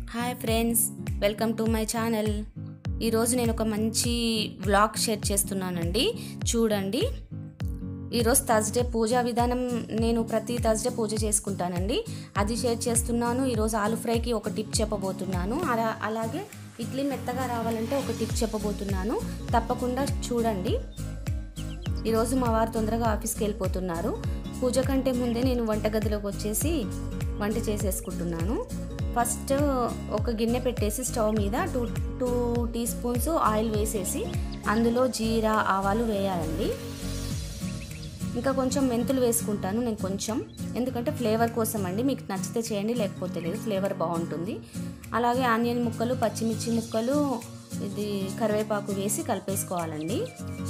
hi friends welcome to my channel ఈరోజు నేను ఒక మంచి వ్లాగ్ షేర్ చేస్తున్నానండి చూడండి ఈరోజు థర్స్డే పూజా విధానం నేను ప్రతి థర్స్డే పూజ చేసుకుంటానండి అది షేర్ చేస్తున్నాను ఈరోజు ఆలు ఫ్రైకి ఒక టిప్ చెప్పబోతున్నాను అలా అలాగే ఇడ్లీ మెత్తగా రావాలంటే ఒక టిప్ చెప్పబోతున్నాను తప్పకుండా చూడండి ఈరోజు మా వారు తొందరగా ఆఫీస్కి వెళ్ళిపోతున్నారు పూజ కంటే ముందే నేను వంటగదిలోకి వచ్చేసి వంట చేసేసుకుంటున్నాను ఫస్ట్ ఒక గిన్నె పెట్టేసి స్టవ్ మీద two two teaspoons oil వేసేసి అందులో జీరా ఆవాలు వేయాలండి ఇంకా కొంచెం మెంతులు వేసుకుంటాను నేను కొంచెం ఎందుకంటే ఫ్లేవర్ కోసం అండి మీకు నచ్చితే చేయండి లేకపోతే లేదు ఫ్లేవర్ బాగుంటుంది అలాగే ఆనియన్ ముక్కలు పచ్చిమిర్చి ముక్కలు ఇది కరివేపాకు వేసి కలిపేసుకోవాలండి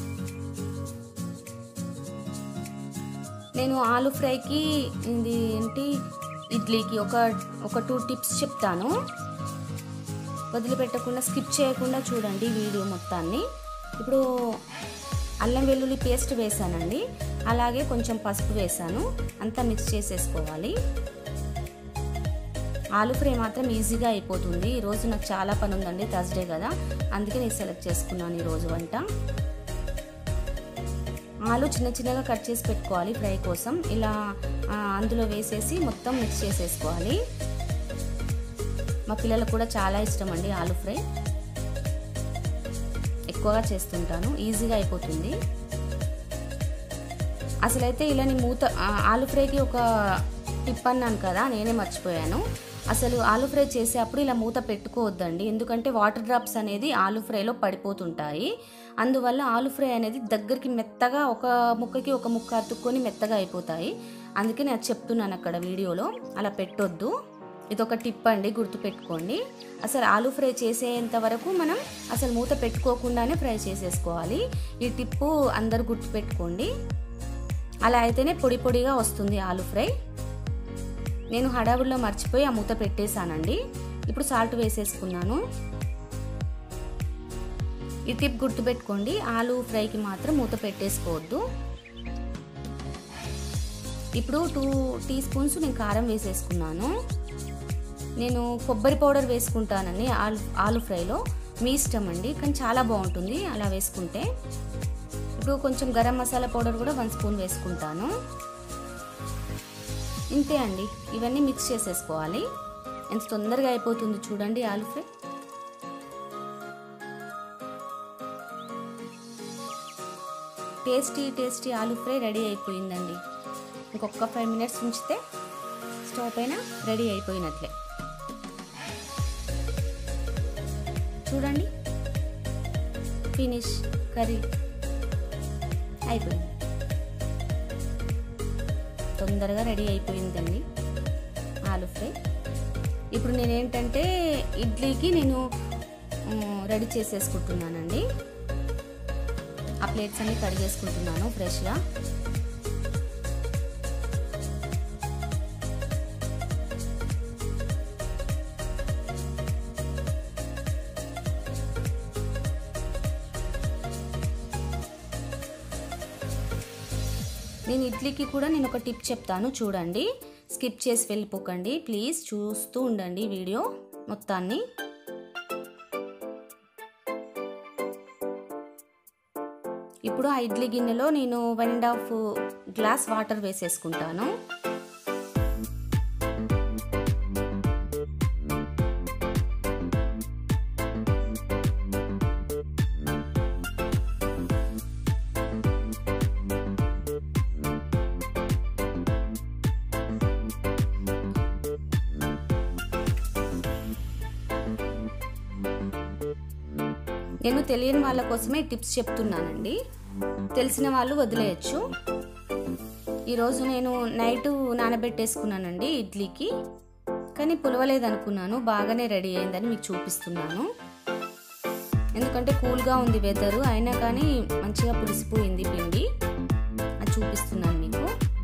నేను ఆలు ఫ్రైకి ఇది ఏంటి ఇడ్లీకి ఒక ఒక టూ టిప్స్ చెప్తాను వదిలిపెట్టకుండా స్కిప్ చేయకుండా చూడండి వీడియో మొత్తాన్ని ఇప్పుడు అల్లం వెల్లుల్లి పేస్ట్ వేసానండి అలాగే కొంచెం పసుపు వేసాను అంతా మిక్స్ చేసేసుకోవాలి ఆలు ఫ్రై మాత్రం ఈజీగా అయిపోతుంది ఈరోజు నాకు చాలా పని ఉందండి థర్స్డే కదా అందుకే నేను సెలెక్ట్ చేసుకున్నాను ఈరోజు వంట ఆలు చిన్న చిన్నగా కట్ చేసి పెట్టుకోవాలి ఫ్రై కోసం ఇలా అందులో వేసేసి మొత్తం మిక్స్ చేసేసుకోవాలి మా పిల్లలకు కూడా చాలా ఇష్టం అండి ఆలు ఫ్రై ఎక్కువగా చేస్తుంటాను ఈజీగా అయిపోతుంది అసలైతే ఇలా నీ మూత ఆలు ఫ్రైకి ఒక టిప్ అన్నాను కదా నేనే మర్చిపోయాను అసలు ఆలు ఫ్రై చేసేటప్పుడు ఇలా మూత పెట్టుకోవద్దండి ఎందుకంటే వాటర్ డ్రాప్స్ అనేది ఆలు ఫ్రైలో పడిపోతుంటాయి అందువల్ల ఆలు ఫ్రై అనేది దగ్గరికి మెత్తగా ఒక ముక్కకి ఒక ముక్క అతుక్కొని మెత్తగా అయిపోతాయి అందుకే నేను చెప్తున్నాను అక్కడ వీడియోలో అలా పెట్టొద్దు ఇది ఒక టిప్ అండి గుర్తుపెట్టుకోండి అసలు ఆలు ఫ్రై చేసేంత వరకు మనం అసలు మూత పెట్టుకోకుండానే ఫ్రై చేసేసుకోవాలి ఈ టిప్పు అందరు గుర్తుపెట్టుకోండి అలా అయితేనే పొడి పొడిగా వస్తుంది ఆలు ఫ్రై నేను హడావుల్లో మర్చిపోయి ఆ మూత పెట్టేశానండి ఇప్పుడు సాల్ట్ వేసేసుకున్నాను ఈ టిప్ గుర్తుపెట్టుకోండి ఆలు ఫ్రైకి మాత్రం మూత పెట్టేసుకోవద్దు ఇప్పుడు టూ టీ స్పూన్స్ నేను కారం వేసేసుకున్నాను నేను కొబ్బరి పౌడర్ వేసుకుంటానండి ఆలు ఆలు ఫ్రైలో మీ ఇష్టం అండి కానీ చాలా బాగుంటుంది అలా వేసుకుంటే ఇప్పుడు కొంచెం గరం మసాలా పౌడర్ కూడా వన్ స్పూన్ వేసుకుంటాను ఇంతే అండి ఇవన్నీ మిక్స్ చేసేసుకోవాలి ఎంత తొందరగా అయిపోతుంది చూడండి aloo fry tasty tasty aloo fry ready అయిపోయిందండి ఇంకొక ఫైవ్ మినిట్స్ ఉంచితే స్టవ్ పైన రెడీ అయిపోయినట్లే చూడండి ఫినిష్ కర్రీ అయిపోయింది తొందరగా రెడీ అయిపోయిందండి ఆలు ఫ్రై ఇప్పుడు నేనేంటంటే ఇడ్లీకి నేను రెడీ చేసేసుకుంటున్నానండి ఆ ప్లేట్స్ అన్ని కడిగేసుకుంటున్నాను ఫ్రెష్గా నేను ఇడ్లీకి కూడా నేను ఒక టిప్ చెప్తాను చూడండి స్కిప్ చేసి వెళ్ళిపోకండి ప్లీజ్ చూస్తూ ఉండండి వీడియో మొత్తాన్ని ఇప్పుడు ఆ ఇడ్లీ గిన్నెలో నేను one and half glass water వేసేసుకుంటాను నేను తెలియని వాళ్ళ కోసమే టిప్స్ చెప్తున్నానండి తెలిసిన వాళ్ళు వదిలేయచ్చు ఈరోజు నేను నైట్ నానబెట్టేసుకున్నానండి ఇడ్లీకి కానీ పులవలేదనుకున్నాను బాగానే రెడీ అయిందని మీకు చూపిస్తున్నాను ఎందుకంటే కూల్గా ఉంది వెదరు అయినా కానీ మంచిగా పులిసిపోయింది పిండి అది చూపిస్తున్నాను మీకు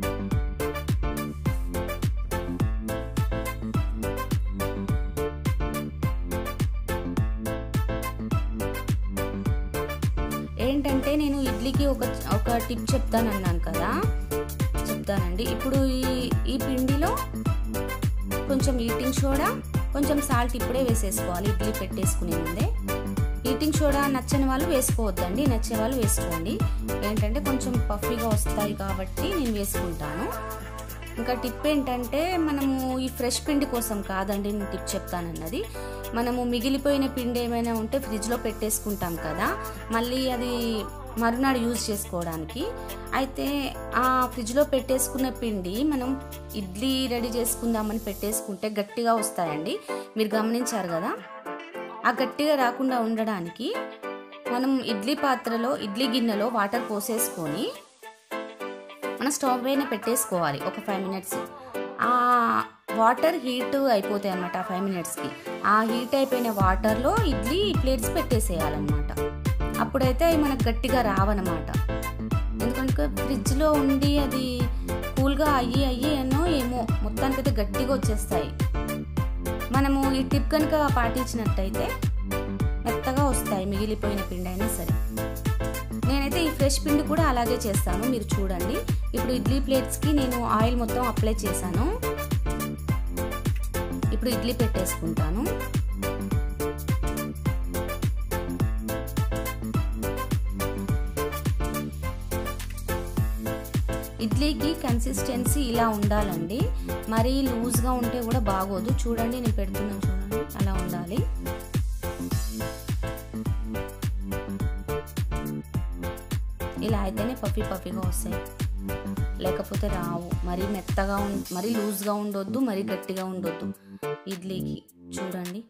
ఏంటంటే నేను ఇడ్లీకి ఒక ఒక టిప్ చెప్తాను అన్నాను కదా చెప్తానండి ఇప్పుడు ఈ ఈ పిండిలో కొంచెం ఈటింగ్ సోడా కొంచెం సాల్ట్ ఇప్పుడే వేసేసుకోవాలి ఇడ్లీ పెట్టేసుకునే ముందే ఈటింగ్ సోడా నచ్చని వాళ్ళు వేసుకోవద్దండి నచ్చే వాళ్ళు వేసుకోండి ఏంటంటే కొంచెం పఫీగా వస్తాయి కాబట్టి నేను వేసుకుంటాను ఇంకా టిప్ ఏంటంటే మనము ఈ ఫ్రెష్ పిండి కోసం కాదండి నేను టిప్ చెప్తానన్నది మనము మిగిలిపోయిన పిండి ఏమైనా ఉంటే ఫ్రిడ్జ్లో పెట్టేసుకుంటాం కదా మళ్ళీ అది మరునాడు యూజ్ చేసుకోవడానికి అయితే ఆ ఫ్రిడ్జ్లో పెట్టేసుకున్న పిండి మనం ఇడ్లీ రెడీ చేసుకుందామని పెట్టేసుకుంటే గట్టిగా వస్తాయండి మీరు గమనించారు కదా ఆ గట్టిగా రాకుండా ఉండడానికి మనం ఇడ్లీ పాత్రలో ఇడ్లీ గిన్నెలో వాటర్ పోసేసుకొని మన స్టవ్ పైన పెట్టేసుకోవాలి ఒక ఫైవ్ మినిట్స్ ఆ వాటర్ హీట్ అయిపోతాయి అన్నమాట ఆ ఫైవ్ మినిట్స్కి ఆ హీట్ అయిపోయిన వాటర్లో ఇడ్లీ ప్లేట్స్ పెట్టేసేయాలన్నమాట అప్పుడైతే అవి మనకు గట్టిగా రావన్నమాట ఎందుకంటే ఫ్రిడ్జ్లో ఉండి అది కూల్గా అయ్యి అయ్యి అనో ఏమో మొత్తానికైతే గట్టిగా వచ్చేస్తాయి మనము ఈ టిప్ కనుక పాటించినట్టయితే మెత్తగా వస్తాయి మిగిలిపోయిన పిండి అయినా సరే నేనైతే ఈ ఫ్రెష్ పిండి కూడా అలాగే చేస్తాను మీరు చూడండి ఇప్పుడు ఇడ్లీ ప్లేట్స్కి నేను ఆయిల్ మొత్తం అప్లై చేశాను ఇప్పుడు ఇడ్లీ పెట్టేసుకుంటాను ఇడ్లీకి కన్సిస్టెన్సీ ఇలా ఉండాలండి మరీ లూజ్గా ఉంటే కూడా బాగోదు చూడండి నేను పెడుతున్నాను చూడండి అలా ఉండాలి ఇలా అయితేనే పఫీ పఫీగా వస్తాయి లేకపోతే రావు మరీ మెత్తగా ఉం మరీ లూజ్గా ఉండొద్దు మరీ గట్టిగా ఉండొద్దు ఇడ్లీకి చూడండి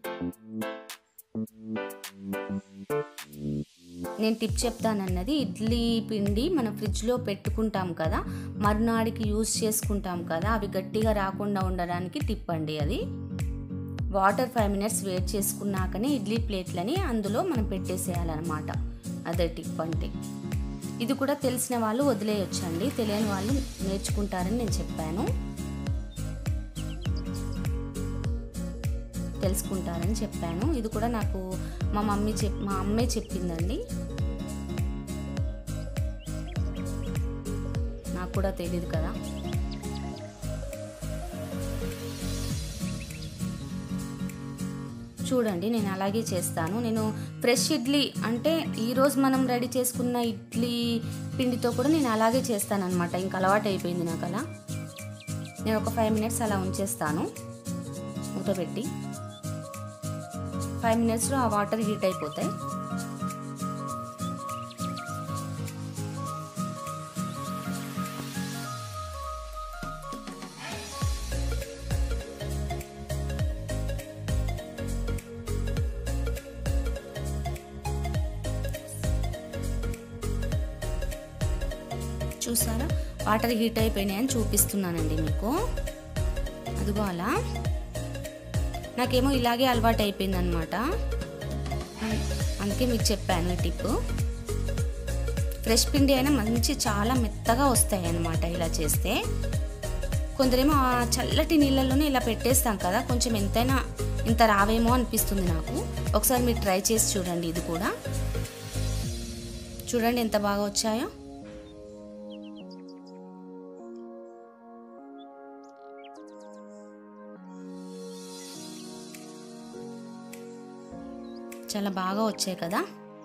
నేను టిప్ చెప్తానన్నది ఇడ్లీ పిండి మనం ఫ్రిడ్జ్లో పెట్టుకుంటాం కదా మరునాడికి యూస్ చేసుకుంటాం కదా అవి గట్టిగా రాకుండా ఉండడానికి టిప్ అండి అది వాటర్ ఫైవ్ మినిట్స్ వేట్ చేసుకున్నాకనే ఇడ్లీ ప్లేట్లని అందులో మనం పెట్టేసేయాలన్నమాట అదే టిప్ అంటే ఇది కూడా తెలిసిన వాళ్ళు వదిలేయొచ్చండి తెలియని వాళ్ళు నేర్చుకుంటారని నేను చెప్పాను తెలుసుకుంటారని చెప్పాను ఇది కూడా నాకు మా మమ్మీ చెప్ మా అమ్మే చెప్పిందండి నాకు కూడా తెలియదు కదా చూడండి నేను అలాగే చేస్తాను నేను ఫ్రెష్ ఇడ్లీ అంటే ఈరోజు మనం రెడీ చేసుకున్న ఇడ్లీ పిండితో కూడా నేను అలాగే చేస్తాను అనమాట ఇంకా అలవాటు అయిపోయింది నాకు అలా నేను ఒక ఫైవ్ మినిట్స్ అలా ఉంచేస్తాను మూత పెట్టి ఫైవ్ మినిట్స్లో ఆ వాటర్ హీట్ అయిపోతాయి చూసారా వాటర్ హీట్ అయిపోయినాయని చూపిస్తున్నానండి మీకు అదిగో అలా నాకేమో ఇలాగే అలవాటు అయిపోయింది అనమాట అందుకే మీకు చెప్పాను ఈ టిప్ ఫ్రెష్ పిండి అయినా మంచి చాలా మెత్తగా వస్తాయి అన్నమాట ఇలా చేస్తే కొందరేమో ఆ చల్లటి నీళ్ళల్లోనే ఇలా పెట్టేస్తాం కదా కొంచెం ఎంతైనా ఇంత రావేమో అనిపిస్తుంది నాకు ఒకసారి మీరు ట్రై చేసి చూడండి ఇది కూడా చూడండి ఎంత బాగా వచ్చాయో చాలా బాగా వచ్చాయి కదా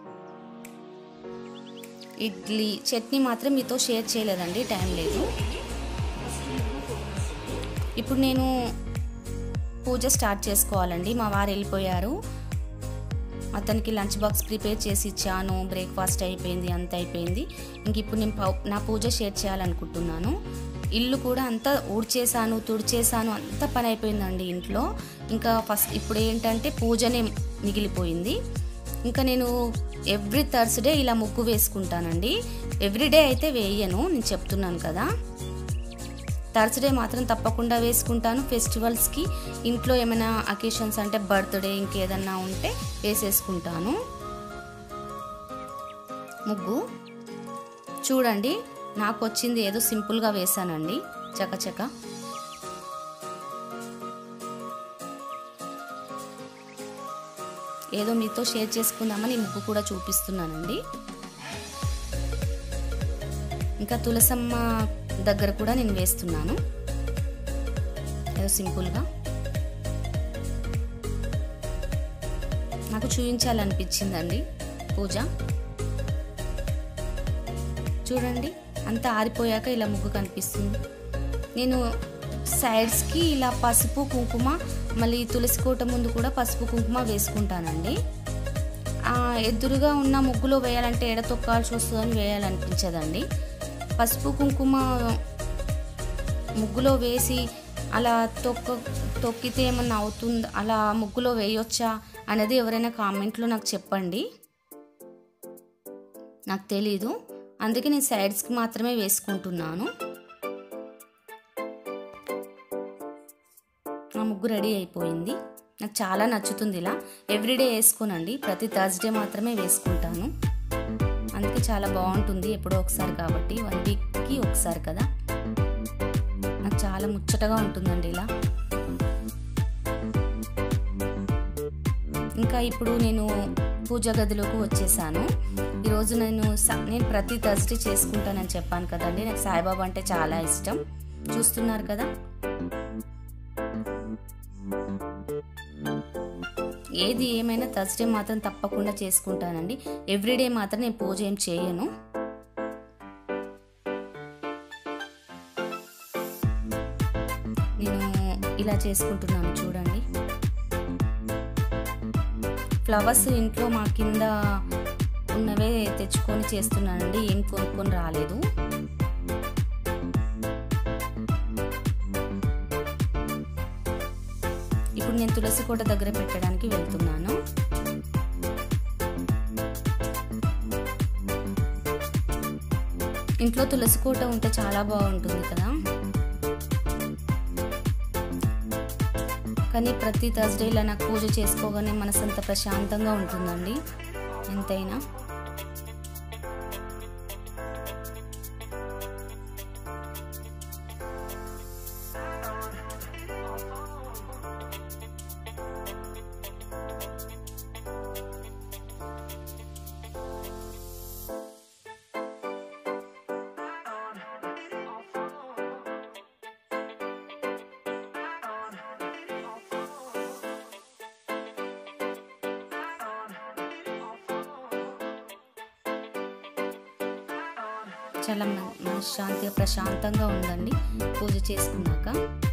ఇడ్లీ చట్నీ మాత్రం మీతో షేర్ చేయలేదండి టైం లేదు ఇప్పుడు నేను పూజ స్టార్ట్ చేసుకోవాలండి మా వారు వెళ్ళిపోయారు అతనికి లంచ్ బాక్స్ ప్రిపేర్ చేసి ఇచ్చాను బ్రేక్ఫాస్ట్ అయిపోయింది అంత అయిపోయింది ఇంక ఇప్పుడు నేను పౌ- నా పూజ షేర్ చేయాలనుకుంటున్నాను ఇల్లు కూడా అంతా ఊడ్చేసాను తుడిచేసాను అంత పని అయిపోయిందండి ఇంట్లో ఇంకా ఫస్ట్ ఇప్పుడు ఏంటంటే పూజనే మిగిలిపోయింది ఇంకా నేను ఎవ్రీ థర్స్డే ఇలా ముగ్గు వేసుకుంటానండి ఎవ్రీడే అయితే వేయను నేను చెప్తున్నాను కదా థర్స్డే మాత్రం తప్పకుండా వేసుకుంటాను ఫెస్టివల్స్కి ఇంట్లో ఏమైనా అకేషన్స్ అంటే బర్త్డే ఇంకేదన్నా ఉంటే వేసేసుకుంటాను ముగ్గు చూడండి నాకు వచ్చింది ఏదో సింపుల్గా వేసానండి చకచక ఏదో మీతో షేర్ చేసుకుందామని ముగ్గు కూడా చూపిస్తున్నానండి ఇంకా తులసమ్మ దగ్గర కూడా నేను వేస్తున్నాను ఏదో సింపుల్గా నాకు చూపించాలనిపించిందండి పూజ చూడండి అంతా ఆరిపోయాక ఇలా ముగ్గు కనిపిస్తుంది నేను సైడ్స్కి ఇలా పసుపు కుంకుమ మళ్ళీ తులసి కోట ముందు కూడా పసుపు కుంకుమ వేసుకుంటానండి ఎదురుగా ఉన్న ముగ్గులో వేయాలంటే ఎడ తొక్కాల్సి వస్తుందని వేయాలనిపించదండి పసుపు కుంకుమ ముగ్గులో వేసి అలా తొక్క తొక్కితే ఏమన్నా అవుతుంది అలా ముగ్గులో వేయొచ్చా అనేది ఎవరైనా కామెంట్లో నాకు చెప్పండి నాకు తెలీదు అందుకే నేను సైడ్స్కి మాత్రమే వేసుకుంటున్నాను ఆ ముగ్గు రెడీ అయిపోయింది నాకు చాలా నచ్చుతుంది ఇలా ఎవ్రీడే వేసుకోనండి ప్రతి థర్స్డే మాత్రమే వేసుకుంటాను అందుకే చాలా బాగుంటుంది ఎప్పుడో ఒకసారి కాబట్టి వన్ వీక్కి ఒకసారి కదా నాకు చాలా ముచ్చటగా ఉంటుందండి ఇలా ఇంకా ఇప్పుడు నేను పూజ గదిలోకి వచ్చేసాను ఈరోజు నేను నేను ప్రతి థర్స్డే చేసుకుంటానని చెప్పాను కదండి నాకు సాయిబాబా అంటే చాలా ఇష్టం చూస్తున్నారు కదా ఏది ఏమైనా థర్స్డే మాత్రం తప్పకుండా చేసుకుంటానండి ఎవ్రీడే మాత్రం నేను పూజ ఏం చేయను నేను ఇలా చేసుకుంటున్నాను చూడండి ఫ్లవర్స్ ఇంట్లో మా కింద ఉన్నవే తెచ్చుకొని చేస్తున్నానండి ఏం కొనుక్కొని రాలేదు ఇప్పుడు నేను తులసి కోట దగ్గర పెట్టడానికి వెళ్తున్నాను ఇంట్లో తులసి కోట ఉంటే చాలా బాగుంటుంది కదా కానీ ప్రతి థర్స్డే ఇలా నాకు పూజ చేసుకోగానే మనసంత ప్రశాంతంగా ఉంటుందండి ఎంతైనా చాలా మనశ్శాంతిగా ప్రశాంతంగా ఉందండి పూజ చేసుకున్నాక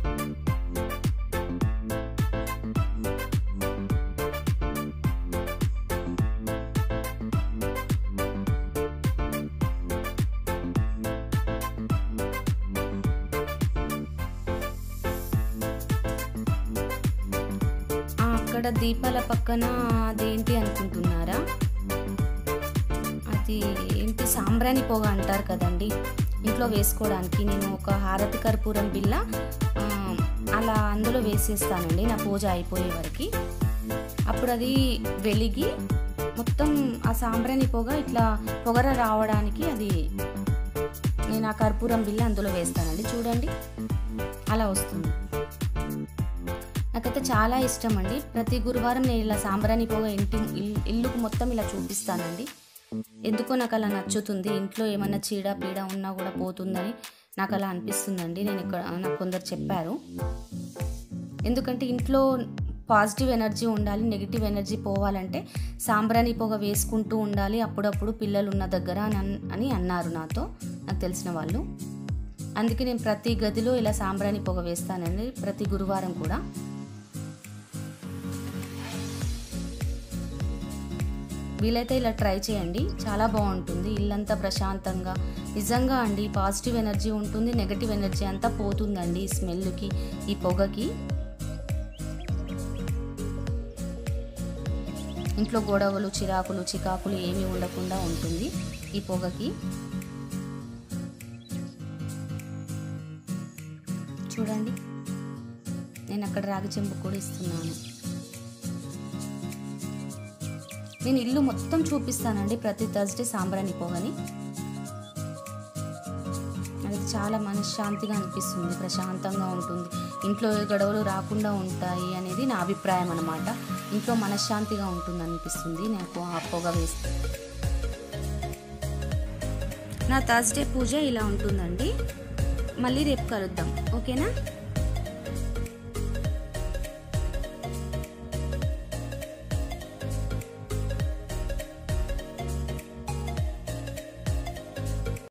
అక్కడ దీపాల పక్కన అదేంటి అనుకుంటున్నారా అది ఏంటి సాంబ్రాణి పొగ అంటారు కదండి ఇంట్లో వేసుకోవడానికి నేను ఒక హారతి కర్పూరం బిల్ల అలా అందులో వేసేస్తానండి నా పూజ అయిపోయే వరకు అప్పుడు అది వెలిగి మొత్తం ఆ సాంబ్రాణి పొగ ఇట్లా పొగర రావడానికి అది నేను ఆ కర్పూరం బిల్ల అందులో వేస్తానండి చూడండి అలా వస్తుంది నాకైతే చాలా ఇష్టం అండి ప్రతి గురువారం నేను ఇలా సాంబ్రాణి పొగ ఇంటి ఇల్లుకు మొత్తం ఇలా చూపిస్తానండి ఎందుకో నాకు అలా నచ్చుతుంది ఇంట్లో ఏమన్నా చీడ పీడ ఉన్నా కూడా పోతుందని నాకు అలా అనిపిస్తుందండి నేను ఇక్కడ నాకు కొందరు చెప్పారు ఎందుకంటే ఇంట్లో పాజిటివ్ ఎనర్జీ ఉండాలి నెగిటివ్ ఎనర్జీ పోవాలంటే సాంబ్రాణి పొగ వేసుకుంటూ ఉండాలి అప్పుడప్పుడు పిల్లలు ఉన్న దగ్గర అని అన్నారు నాతో నాకు తెలిసిన వాళ్ళు అందుకే నేను ప్రతి గదిలో ఇలా సాంబ్రాణి పొగ వేస్తానండి ప్రతి గురువారం కూడా వీలైతే ఇలా ట్రై చేయండి చాలా బాగుంటుంది ఇల్లంతా ప్రశాంతంగా నిజంగా అండి పాజిటివ్ ఎనర్జీ ఉంటుంది నెగటివ్ ఎనర్జీ అంతా పోతుందండి ఈ స్మెల్కి ఈ పొగకి ఇంట్లో గొడవలు చిరాకులు చికాకులు ఏమీ ఉండకుండా ఉంటుంది ఈ పొగకి చూడండి నేను అక్కడ రాగి చెంబు కూడా ఇస్తున్నాను నేను ఇల్లు మొత్తం చూపిస్తానండి ప్రతి థర్స్డే సాంబ్రాణి పొగని అది చాలా మనశ్శాంతిగా అనిపిస్తుంది ప్రశాంతంగా ఉంటుంది ఇంట్లో ఏ గొడవలు రాకుండా ఉంటాయి అనేది నా అభిప్రాయం అనమాట ఇంట్లో మనశ్శాంతిగా ఉంటుంది అనిపిస్తుంది నాకు ఆ పొగ వేస్తే నా థర్స్డే పూజ ఇలా ఉంటుందండి మళ్ళీ రేపు కలుద్దాం ఓకేనా